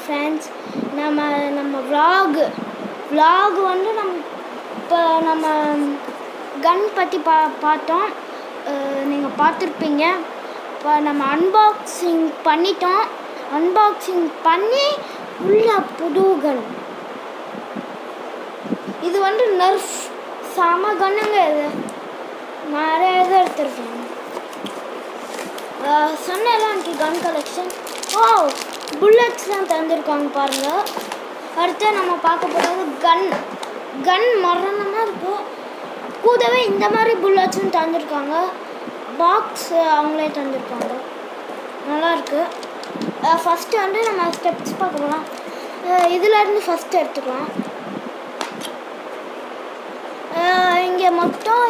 Friends நம்ம நம்ம vlog vlog வந்து நம் இப்போ நம்ம கன் பற்றி பா பார்த்தோம் நீங்கள் பார்த்துருப்பீங்க இப்போ நம்ம அன்பாக்சிங் பண்ணிட்டோம் அன்பாக்சிங் பண்ணி உள்ள புது கன் இது வந்து நர்ஃப் செம கன்னுங்க இது நிறைய இது எடுத்திருக்கேன் சொன்னேன்ல அன்றைக்கி கன் கலெக்ஷன் ஓ புல்லட்ஸ்லாம் தந்திருக்காங்க பாருங்க அடுத்து நம்ம பார்க்க போகிறது கன் கன் மரணமாக இருக்குது கூடவே இந்த மாதிரி புல்லட்ஸும் தந்திருக்காங்க பாக்ஸ் அவங்களே தந்திருக்காங்க நல்லா இருக்கு ஃபஸ்ட்டு வந்து நம்ம ஸ்டெப்ஸ் பார்க்க போகலாம் இதுலேருந்து ஃபஸ்ட்டு எடுத்துக்கலாம் இங்கே மொத்தம்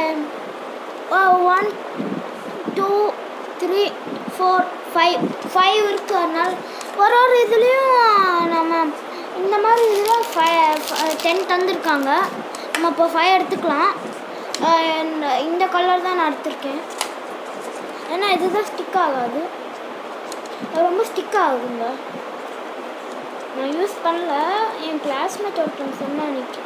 one two three four five five இருக்குது அதனால ஒரு ஒரு இதுலேயும் நம்ம இந்த மாதிரி இதில் ஃபைவ் டென் தந்திருக்காங்க நம்ம இப்போ ஃபைவ் எடுத்துக்கலாம் அஹ் இந்த- இந்த கலர் தான் நான் எடுத்திருக்கேன் ஏன்னா இதுதான் ஸ்டிக் ஆகாது அது ரொம்ப ஸ்டிக் ஆகுதுங்க நான் யூஸ் பண்ணல என் கிளாஸ்மேட் ஒருத்தவங்க சொன்னா அன்னைக்கு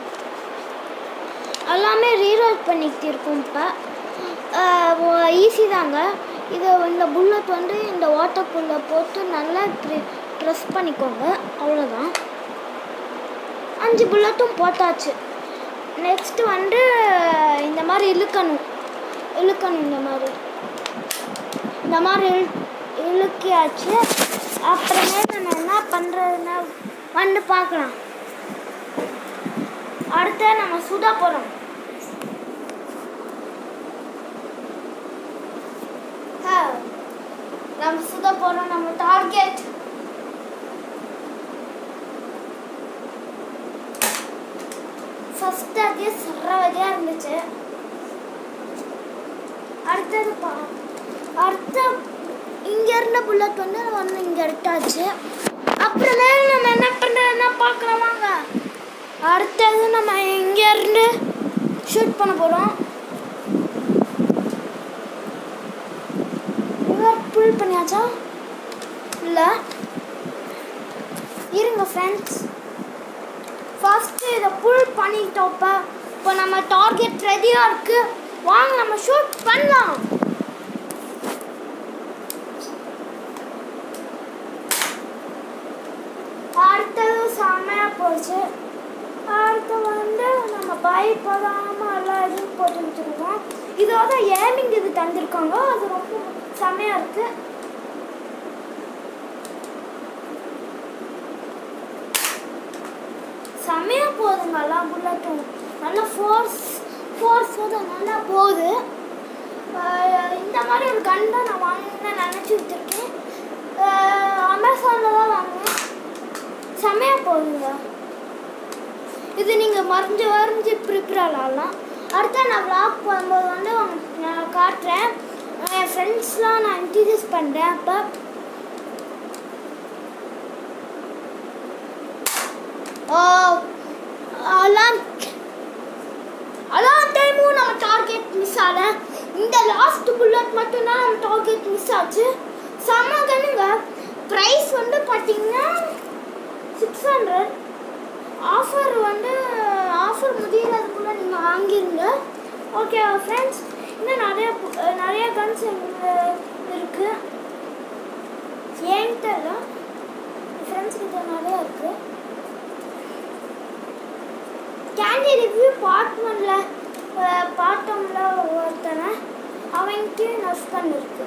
எல்லாமே ரீரோல் பண்ணிக்கிட்டு இருக்கோம் இப்போ ஈஸி தாங்க இது இந்த புல்லட் வந்து இந்த வாட்டருக்குள்ளே போட்டு நல்லா ப்ரெஸ் பண்ணிக்கோங்க அவ்வளோதான் அஞ்சு புல்லட்டும் போட்டாச்சு நெக்ஸ்ட்டு வந்து இந்த மாதிரி இழுக்கணும் இழுக்கணும் இந்த மாதிரி இந்த மாதிரி இழு இழுக்கியாச்சு அப்புறமே நம்ம என்ன பண்ணுறதுன்னா வந்து பார்க்கலாம் அடுத்து நம்ம சுட போகிறோம் நம்ம சுட போகிறோம் நம்ம டார்கெட் ஃபர்ஸ்ட் அதே சரவதியாக இருந்துச்சு அடுத்தது பா அடுத்த இங்கே இருந்த புல்லட் வந்து ஒன்று இங்கே எடுத்தாச்சு அப்புறமே நம்ம என்ன பண்ணுறதுன்னா பார்க்கலாம் வாங்க அடுத்தது நம்ம இங்கே இருந்து ஷூட் பண்ண போகிறோம் இவர் புல் பண்ணியாச்சா இல்லை இருங்க ஃப்ரெண்ட்ஸ் ஃபஸ்ட்டு இதை புல் பண்ணிட்டோப்ப இப்போ நம்ம டார்கெட் ரெடியாக இருக்கு வாங்க நம்ம ஷூட் பண்ணலாம் அடுத்தது செம்மையாக போச்சு அடுத்து வந்து நம்ம பயப்படாமல் எல்லாம் இதுவும் போட்டு வச்சுருக்கோம் இதோட ஏமிங் இது தந்திருக்காங்க அது ரொம்ப செம்மையாக இருக்குது செம்மையாக போகுதுங்க எல்லாம் புல்லட்டும் நல்லா ஃபோர்ஸ் ஃபோர்ஸோட நல்லா போகுது ஆஹ் இந்த மாதிரி ஒரு கன் தான் நான் வாங்கினேன் நினச்சி வச்சுருக்கேன் அமேசானில் தான் வாங்கினேன் செம்மையாக போகுதுங்க இது நீங்கள் மறைஞ்சு வரைஞ்சி ப்ரிப்பேர் ஆகலாம் அடுத்து நான் vlog பண்ணும்போது வந்து உங்களுக்கு நான் காட்டுறேன் என் ஃப்ரெண்ட்ஸ்லாம் நான் இன்ட்ரடியூஸ் பண்ணுறேன் அப்போ அலாம் அலாம் டைமும் நம்ம டார்கெட் மிஸ் ஆகல இந்த லாஸ்ட் புல்லட் மட்டும்தான் நம்ம டார்கெட் மிஸ் ஆச்சு செம்ம கண்ணுங்க ப்ரைஸ் வந்து பார்த்தீங்கன்னா சிக்ஸ் ஹண்ட்ரட் ஆஃபர் வந்து ஆஃபர் முடியறதுக்குள்ளே நீங்கள் வாங்கிருங்க ஓகே ஃப்ரெண்ட்ஸ் இன்னும் நிறைய பு- அஹ் நிறைய கன்ஸ் இருக்குது என்கிட்ட இல்லை ஃப்ரெண்ட்ஸ் கிட்ட நிறைய இருக்குது கேண்டி ரிவ்யூ பார்ட் ஒன்ல பார்த்தோம்ல ஒருத்தனை அவன்கிட்ட நர்ஸ் பண்ணிருக்கு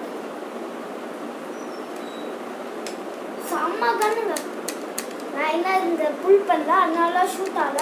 செம்ம கண்ணுங்க நான் என்ன இந்த புல் பண்ணல அதனால ஷூட் ஆகல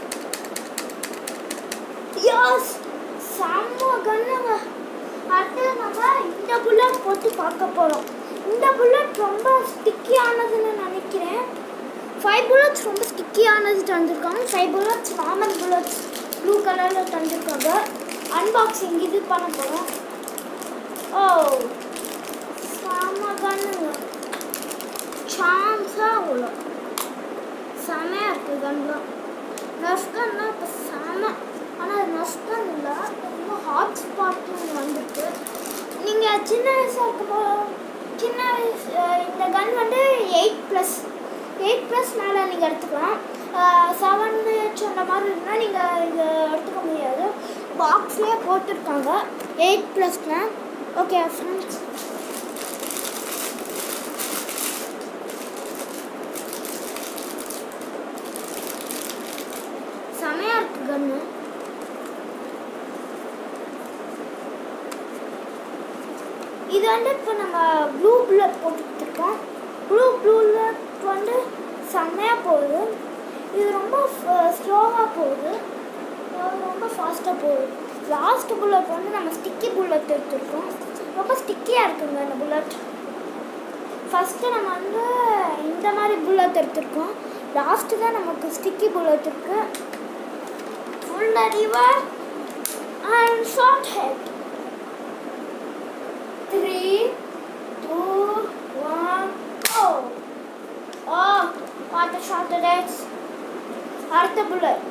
யாஸ் செம்ம கண்ணுங்க அடுத்து நம்ம இந்த புல்லட் போட்டு பார்க்க போகிறோம் இந்த புல்லட் ரொம்ப ஸ்டிக்கியானதுன்னு நினைக்கிறேன் ஃபைவ் புல்லட்ஸ் ரொம்ப ஸ்டிக்கியானது தந்திருக்காங்க five bullets normal bullets blue கலரில் தந்திருக்காங்க அன்பாக்சிங் இது பண்ண போகிறோம் ஓ செம்ம கண்ணுங்க சான்ஸாக அவ்வளோ செமையாக இருக்குது கன்லாம் நர்ஸ் கன்லாம் இப்போ செம ஆனால் நர்ஸ் கன் இல்லை ரொம்ப ஹாட் ஸ்பாட்னு வந்துருக்கு நீங்கள் சின்ன வயசாக இருக்கும்போது சின்ன வயசு அஹ் இந்த கன் வந்து எயிட் ப்ளஸ் எயிட் ப்ளஸ் மேலே நீங்கள் எடுத்துக்கலாம் செவன் சொன்ன மாதிரி இருந்தால் நீங்கள் இங்கே எடுத்துக்க முடியாது பாக்ஸ்லேயே போட்டிருக்காங்க எயிட் ப்ளஸ்னா ஓகே ஃப்ரெண்ட்ஸ் செமையாக இருக்கு கன்று இது வந்து இப்போ நம்ம ப்ளூ புல்லட் போட்டுருக்கோம் ப்ளூ புல்லட் வந்து செம்மையாக போகுது இது ரொம்ப ஸ்லோவாக போகுது அது ரொம்ப ஃபாஸ்ட்டாக போகுது லாஸ்ட் புல்லட் வந்து நம்ம ஸ்டிக்கி புல்லட் எடுத்துருக்கோம் ரொம்ப ஸ்டிக்கியாக இருக்குங்க அந்த புல்லட் ஃபஸ்ட்டு நம்ம வந்து இந்த மாதிரி புல்லட் எடுத்திருக்கோம் லாஸ்ட்டு தான் நமக்கு ஸ்டிக்கி புல்லட் இருக்கு full river and short head three two one oh oh what short heads அடுத்த புல்லட்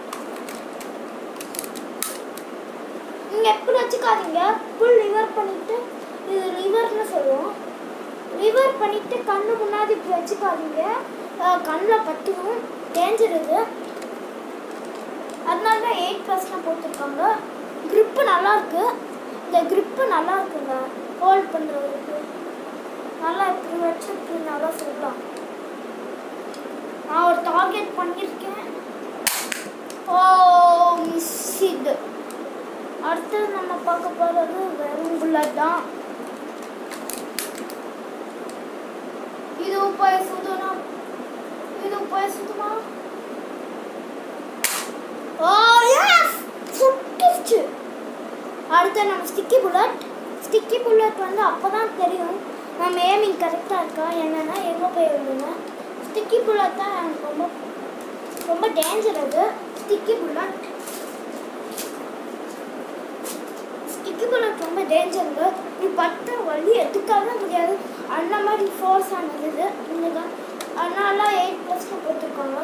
நீங்கள் எப்படி வச்சுக்காதீங்க ஃபுல் லிவர் பண்ணிட்டு இது லிவர்னு சொல்லுவோம் லிவர் பண்ணிட்டு கண்ணு முன்னாடி இப்படி வச்சுக்காதீங்க கண்ணில் பட்டுரும் டேஞ்சர் இது அதனால தான் எயிட் ப்ளஸ்லாம் போட்டிருக்காங்க க்ரிப்பு நல்லா இருக்கு இந்த க்ரிப்பு நல்லா இருக்குங்க ஹோல்ட் பண்ணுறதுக்கு நல்லா இப்படி வச்சு இப்படி நல்லா சொல்லலாம் நான் ஒரு டார்கெட் பண்ணியிருக்கேன் ஓ மிஸ் இது அடுத்தது நம்ம பார்க்க போகிறது வெறும் புல்லட் தான் இது போய் சுத்தனா இது போய் சுத்தமா ஓ எஸ் சுட்டுச்சு அடுத்து நம்ம ஸ்டிக்கி புல்லட் ஸ்டிக்கி புல்லட் வந்து அப்போ தான் தெரியும் நம்ம ஏமிங் கரெக்டாக இருக்கா என்னென்னா எங்கே போய் விழுங்க ஸ்டிக்கி புல்லட் தான் எனக்கு ரொம்ப ரொம்ப டேஞ்சர் அது ஸ்டிக்கி புல்லட் ஸ்டிக்கி புல்லட் ரொம்ப டேஞ்சருங்க நீ பட்ட வழி எடுத்துக்கவே முடியாது அந்த மாதிரி ஃபோர்ஸ் ஆனது இது இந்த gun. அதனால எயிட் ப்ளஸ்க்கு போட்டிருக்காங்க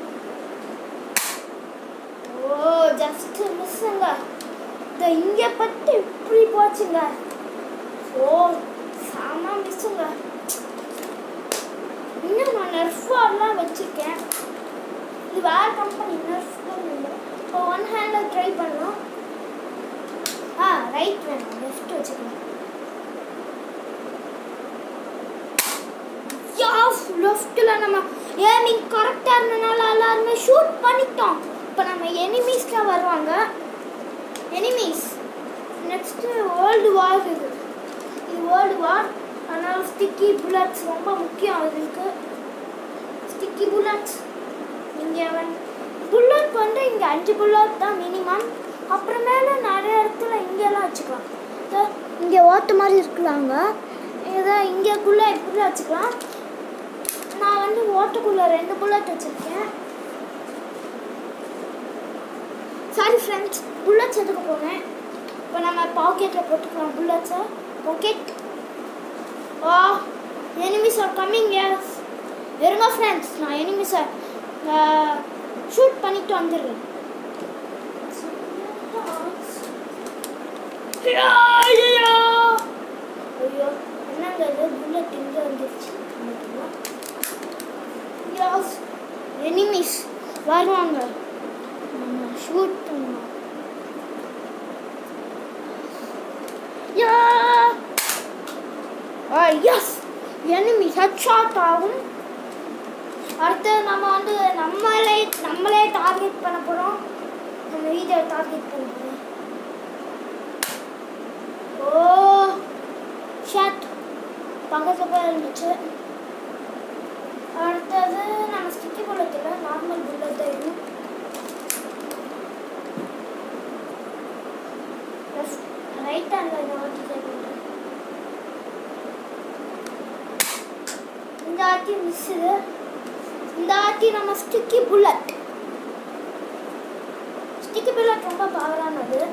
ஓ ஜஸ்ட் மிஸ்ஸுங்க இந்த இங்கே பட்டு இப்படி போச்சுங்க ஓ செம மிஸ்ஸுங்க இன்னும் நான் நெர்ஃபாலாம் வச்சுருக்கேன் இது வேற கம்பெனி நெர்ஃப் இல்லை இப்போ ஒன் ஹேண்டில் ட்ரை பண்ணோம் ஆ ரைட் வேணும் லெஃப்ட் வச்சுக்கலாம் யாஸ் லெஃப்ட்டில் நம்ம ஏமிங் கரெக்டாக இருந்தனால எல்லாருமே ஷூட் பண்ணிட்டோம் இப்போ நம்ம எனிமீஸ்லாம் வருவாங்க எனிமீஸ் நெக்ஸ்ட்டு வேர்ல்டு வார் இது இது வேர்ல்டு வார் அதனால் ஸ்டிக்கி புல்லட்ஸ் ரொம்ப முக்கியம் அதுக்கு ஸ்டிக்கி புல்லட்ஸ் இங்கே வந்து புல்லட் வந்து இங்கே அஞ்சு புல்லட் தான் மினிமம் அப்புறமேல நிறைய இடத்துல இங்கெல்லாம் வச்சுக்கலாம் இதோ இங்கே ஓட்டு மாதிரி இருக்கலாங்க இதை இங்கேக்குள்ளே இப்படி வச்சுக்கலாம் நான் வந்து ஓட்டுக்குள்ளே ரெண்டு புல்லட் வச்சுருக்கேன் சாரி ஃப்ரெண்ட்ஸ் புல்லட்ஸ் எடுக்க போனேன் இப்போ நம்ம பாக்கெட்டில் போட்டுக்கலாம் புல்லட்ஸை pocket ah enemies are coming yes இருங்க ஃப்ரெண்ட்ஸ் நான் எனிமிஸை ஷூட் பண்ணிட்டு வந்துடுறேன் ஐயோ என்னங்க இது புல்லட் இங்கே வந்துருச்சு யாஸ் எனிமிஸ் வருவாங்க நம்ம ஷூட் பண்ணலாம் யா எஸ் எனிமி ஹெட்ஷாட் ஆகும் அடுத்து நம்ம வந்து நம்மளே நம்மளே டார்கெட் பண்ண போகிறோம் நம்ம வீடியோ டார்கெட் பண்ணுறோம் ஓ ஷாட் பக்கத்தில் போய் இருந்துச்சு அடுத்தது நம்ம ஸ்டிக்கி புல்லத்தில் நார்மல் புல்லட் தெரியும் ரைட் ஹேண்டில் இதை ஓட்டி கேட்குறேன் இந்த ஆட்டி மிஸ் இது இந்த ஆட்டி நம்ம ஸ்டிக்கி புல்லட் ஸ்டிக்கி புல்லட் ரொம்ப பவரானது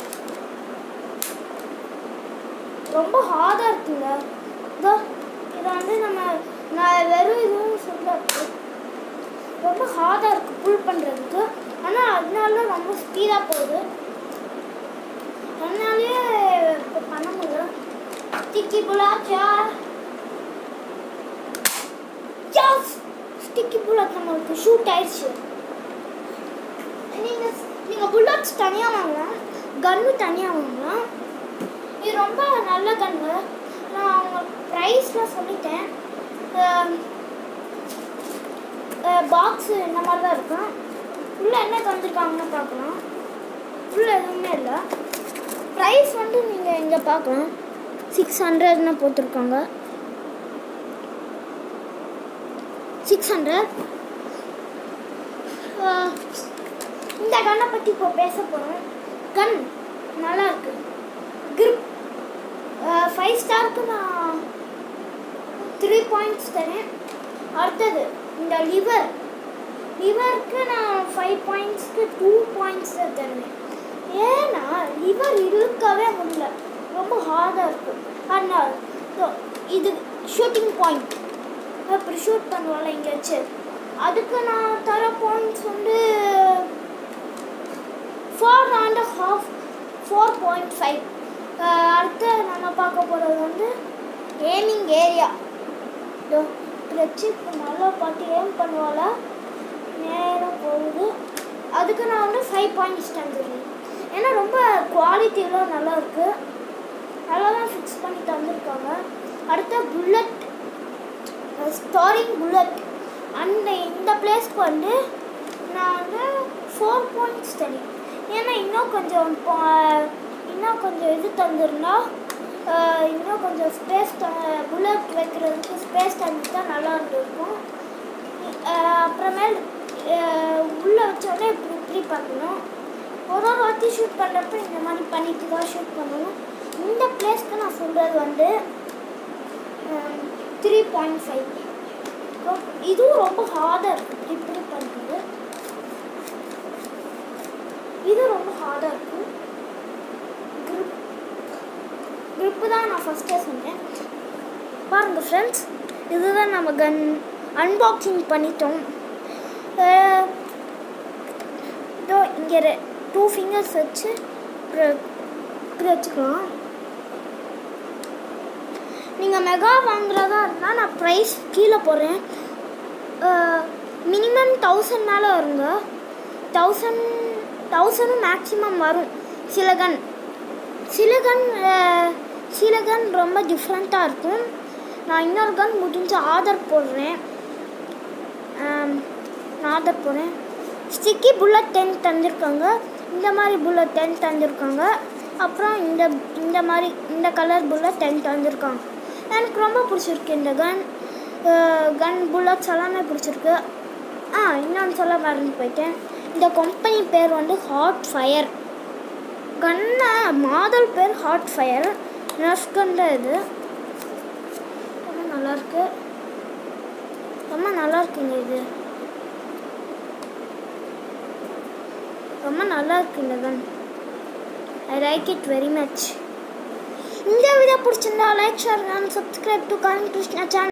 ரொம்ப ஹார்டாக இருக்குங்க இதோ இதை வந்து நம்ம நான் வெறும் இதுவும் சொல்ல ரொம்ப ஹார்டாக இருக்குது புல் பண்ணுறதுக்கு ஆனால் அதனால ரொம்ப ஸ்பீடாக போகுது அதனாலேயே இப்போ பண்ண முடியல ஸ்டிக்கி புல்லாச்சா யாஸ் ஸ்டிக்கி புல்லட் நம்மளுக்கு ஷூட் ஆயிடுச்சு நீங்கள் நீங்கள் புல்லட்ஸ் தனியாக வாங்கலாம் கன்னு தனியாக வாங்கலாம் இது ரொம்ப நல்ல கன்று நான் அவங்க ப்ரைஸ்லாம் சொல்லிட்டேன் பாக்ஸு இந்த மாதிரி தான் இருக்கும் உள்ளே என்ன தந்துருக்காங்கன்னு பார்க்கலாம் உள்ளே எதுவுமே இல்லை ப்ரைஸ் வந்து நீங்கள் இங்கே பார்க்கலாம் சிக்ஸ் ஹண்ட்ரட்னு போட்டிருக்காங்க சிக்ஸ் ஹண்ட்ரட் இந்த கன்னை பற்றி இப்போ பேச போகிறோம் கன் நல்லா இருக்கு கிரிப் ஃபைவ் ஸ்டாருக்கு நான் த்ரீ பாயிண்ட்ஸ் தரேன் அடுத்தது இந்த லிவர் லிவருக்கு நான் ஃபைவ் பாயிண்ட்ஸ்க்கு டூ பாயிண்ட்ஸ் தான் தருவேன் ஏன்னா லிவர் இழுக்கவே முடியல ரொம்ப ஹார்டாக இருக்குது அதனால் ஸோ இது ஷூட்டிங் பாயிண்ட் அப்படி ஷூட் பண்ணுவோம்ல இங்கே வச்சு அதுக்கு நான் தர பாயிண்ட்ஸ் வந்து four and half four point five அடுத்து நம்ம பார்க்க போகிறது வந்து ஏமிங் ஏரியா இதோ வச்சு இப்போ நல்லா பார்த்து ஏம் பண்ணுவால நேரம் போகுது அதுக்கு நான் வந்து ஃபைவ் பாயிண்ட்ஸ் தந்துடுறேன் ஏன்னா ரொம்ப குவாலிட்டிலாம் நல்லா இருக்குது நல்லா தான் ஃபிக்ஸ் பண்ணி தந்திருக்காங்க அடுத்த புல்லட் ஸ்டாரிங் புல்லட் அந்த இந்த பிளேஸ்க்கு வந்து நான் வந்து ஃபோர் பாயிண்ட்ஸ் தரேன் ஏன்னா இன்னும் கொஞ்சம் பா- இன்னும் கொஞ்சம் இது தந்துருந்தா ஆஹ், இன்னும் கொஞ்சம் ஸ்பேஸ் த புல்லட் வைக்கிறதுக்கு ஸ்பேஸ் தந்துட்டா நல்லா இருந்திருக்கும் ஆஹ், அப்புறமேல் ஆஹ், உள்ளே வச்சோடனே இப்படி இப்படி பண்ணணும் ஒரு ஒரு வாட்டி ஷூட் பண்ணுறப்ப இந்த மாதிரி பண்ணிட்டு தான் ஷூட் பண்ணணும் இந்த பிளேஸ்க்கு நான் சொல்கிறது வந்து த்ரீ பாயிண்ட் ஃபைவ் இதுவும் ரொம்ப ஹார்டாக இருக்குது இப்படி பண்ணுறது இது ரொம்ப ஹார்டாக இருக்கும் grip grip தான் நான் ஃபஸ்ட்டே சொன்னேன் பாருங்க ஃப்ரெண்ட்ஸ் இதுதான் நம்ம கன் அன்பாக்சிங் பண்ணிட்டோம் அஹ், இதோ இங்கே டூ ஃபிங்கர்ஸ் வச்சு இப்படி இப்படி வச்சுக்கலாம் நீங்கள் மெகா வாங்குறதா இருந்தால் நான் ப்ரைஸ் கீழே போடுறேன் மினிமம் தௌசண்ட் மேலே வருங்க தௌசண்ட் தௌசண்டும் மேக்ஸிமம் வரும் சில கன் சில கன் சில கன் ரொம்ப டிஃப்ரெண்ட்டாக இருக்கும் நான் இன்னொரு கன் முடிஞ்ச ஆர்டர் போடுறேன் ஆம், நான் ஆர்டர் போடுறேன் ஸ்டிக்கி புல்லட் டென் தந்திருக்காங்க இந்த மாதிரி புல்லட் டென் தந்திருக்காங்க அப்புறம் இந்த இந்த மாதிரி இந்த கலர் புல்லட் டென் தந்திருக்காங்க எனக்கு ரொம்ப பிடிச்சிருக்கு இந்த கன் கன் புல்லட்ஸ் எல்லாமே பிடிச்சிருக்கு ஆ இன்னொன்று சொல்ல மறந்து போயிட்டேன் இந்த கம்பெனி பேர் வந்து ஹாட் ஃபயர் கன்னு மாடல் பேர் ஹாட் ஃபயர் நர்ஸ் கன் தான் இது ரொம்ப நல்லாயிருக்கு ரொம்ப நல்லா இருக்குங்க இது ரொம்ப நல்லா இருக்கு இந்த gun I like it very much இந்த வீடியோ பிடிச்சிருந்தா like share and subscribe to Khan Krishna channel